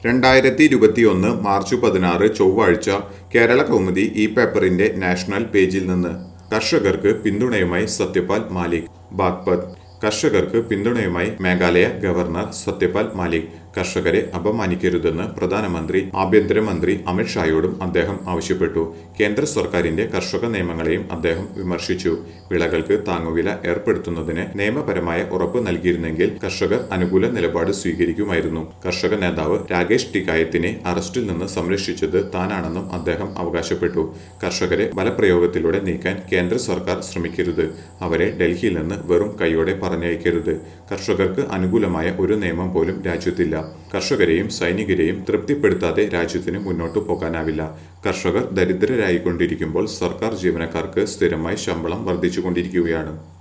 രണ്ടായിരത്തി ഇരുപത്തിയൊന്ന് മാർച്ച് പതിനാറ് ചൊവ്വാഴ്ച കേരള കൗമുദി ഈ പേപ്പറിന്റെ നാഷണൽ പേജിൽ നിന്ന് കർഷകർക്ക് പിന്തുണയുമായി സത്യപാൽ മാലിക് ബാഗ്പത് കർഷകർക്ക് പിന്തുണയുമായി മേഘാലയ ഗവർണർ സത്യപാൽ മാലിക് കർഷകരെ അപമാനിക്കരുതെന്ന് പ്രധാനമന്ത്രി ആഭ്യന്തരമന്ത്രി അമിത് ഷായോടും അദ്ദേഹം ആവശ്യപ്പെട്ടു കേന്ദ്ര സർക്കാരിന്റെ കർഷക നിയമങ്ങളെയും അദ്ദേഹം വിമർശിച്ചു വിളകൾക്ക് താങ്ങുവില ഏർപ്പെടുത്തുന്നതിന് നിയമപരമായ ഉറപ്പ് നൽകിയിരുന്നെങ്കിൽ കർഷകർ അനുകൂല നിലപാട് സ്വീകരിക്കുമായിരുന്നു കർഷക നേതാവ് രാകേഷ് ടിക്കായത്തിനെ അറസ്റ്റിൽ നിന്ന് സംരക്ഷിച്ചത് താനാണെന്നും അദ്ദേഹം അവകാശപ്പെട്ടു കർഷകരെ ബലപ്രയോഗത്തിലൂടെ നീക്കാൻ കേന്ദ്ര സർക്കാർ ശ്രമിക്കരുത് അവരെ ഡൽഹിയിൽ നിന്ന് വെറും കൈയോടെ പറഞ്ഞയക്കരുത് കർഷകർക്ക് അനുകൂലമായ ഒരു നിയമം പോലും രാജ്യത്തില്ല കർഷകരെയും സൈനികരെയും തൃപ്തിപ്പെടുത്താതെ രാജ്യത്തിന് മുന്നോട്ടു പോകാനാവില്ല കർഷകർ ദരിദ്രരായിക്കൊണ്ടിരിക്കുമ്പോൾ സർക്കാർ ജീവനക്കാർക്ക് സ്ഥിരമായി ശമ്പളം വർദ്ധിച്ചുകൊണ്ടിരിക്കുകയാണ്